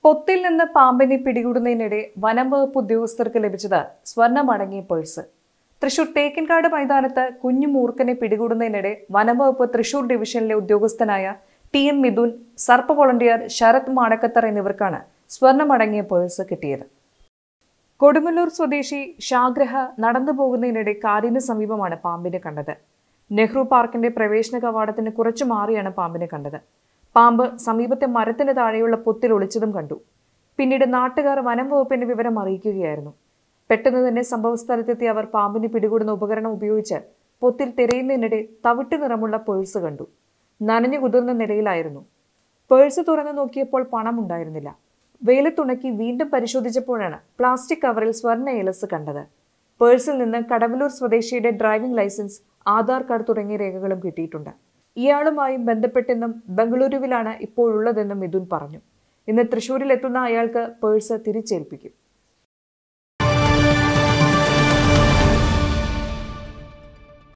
പൊത്തിൽ നിന്ന് പാമ്പിനെ പിടികൂടുന്നതിനിടെ വനം വകുപ്പ് ഉദ്യോഗസ്ഥർക്ക് ലഭിച്ചത് സ്വർണ്ണമടങ്ങിയ പേഴ്സ് തൃശൂർ തേക്കിൻകാട് മൈതാനത്ത് കുഞ്ഞു മൂർഖനെ പിടികൂടുന്നതിനിടെ വനം വകുപ്പ് തൃശൂർ ഡിവിഷനിലെ ഉദ്യോഗസ്ഥനായ ടി എം മിഥുൻ സർപ്പ വോളണ്ടിയർ ശരത് മാടക്കത്തർ എന്നിവർക്കാണ് സ്വർണ്ണമടങ്ങിയ പേഴ്സ് കിട്ടിയത് കൊടുങ്ങല്ലൂർ സ്വദേശി ഷാഗ്രഹ നടന്നു പോകുന്നതിനിടെ കാടിന് സമീപമാണ് പാമ്പിനെ കണ്ടത് നെഹ്റു പാർക്കിന്റെ പ്രവേശന കവാടത്തിന് കുറച്ചു മാറിയാണ് പാമ്പിനെ കണ്ടത് പാമ്പ് സമീപത്തെ മരത്തിന് താഴെയുള്ള പൊത്തിൽ ഒളിച്ചതും കണ്ടു പിന്നീട് നാട്ടുകാർ വനം വകുപ്പിന്റെ വിവരം അറിയിക്കുകയായിരുന്നു പെട്ടെന്ന് തന്നെ സംഭവസ്ഥലത്തെത്തിയ അവർ പാമ്പിനെ പിടികൂടുന്ന ഉപകരണം ഉപയോഗിച്ച് പൊത്തിൽ തിരയുന്നതിനിടെ തവിട്ട് നിറമുള്ള പേഴ്സ് കണ്ടു നനഞ്ഞു കുതിർന്ന നിലയിലായിരുന്നു പേഴ്സ് തുറന്നു നോക്കിയപ്പോൾ പണം ഉണ്ടായിരുന്നില്ല വെയിലത്തുണക്കി വീണ്ടും പരിശോധിച്ചപ്പോഴാണ് പ്ലാസ്റ്റിക് കവറിൽ സ്വർണ്ണ ഏലസ് കണ്ടത് പേഴ്സിൽ നിന്ന് കടവലൂർ സ്വദേശിയുടെ ഡ്രൈവിംഗ് ലൈസൻസ് ആധാർ കാർഡ് തുടങ്ങിയ രേഖകളും കിട്ടിയിട്ടുണ്ട് ഇയാളുമായും ബന്ധപ്പെട്ടെന്നും ബംഗളൂരുവിലാണ് ഇപ്പോഴുള്ളതെന്നും മിഥുൻ പറഞ്ഞു ഇന്ന് തൃശൂരിൽ എത്തുന്ന അയാൾക്ക് പേഴ്സ് തിരിച്ചേൽപ്പിക്കും